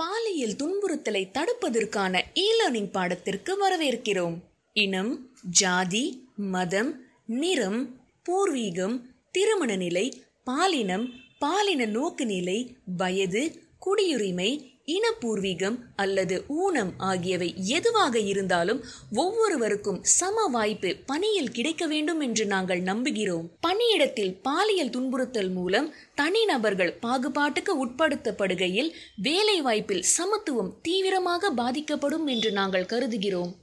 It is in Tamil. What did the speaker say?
பாலியல் துன்புறுத்தலை தடுப்பதற்கான இ லேர்னிங் பாடத்திற்கு வரவேற்கிறோம் இனம் ஜாதி மதம் நிறம் பூர்வீகம் திருமண நிலை பாலினம் பாலின நோக்குநிலை வயது குடியுரிமை இனப்பூர்வீகம் அல்லது ஊனம் ஆகியவை எதுவாக இருந்தாலும் ஒவ்வொருவருக்கும் சம வாய்ப்பு பணியில் கிடைக்க வேண்டும் என்று நாங்கள் நம்புகிறோம் பணியிடத்தில் பாலியல் துன்புறுத்தல் மூலம் தனிநபர்கள் பாகுபாட்டுக்கு உட்படுத்தப்படுகையில் வேலை வாய்ப்பில் சமத்துவம் தீவிரமாக பாதிக்கப்படும் என்று நாங்கள் கருதுகிறோம்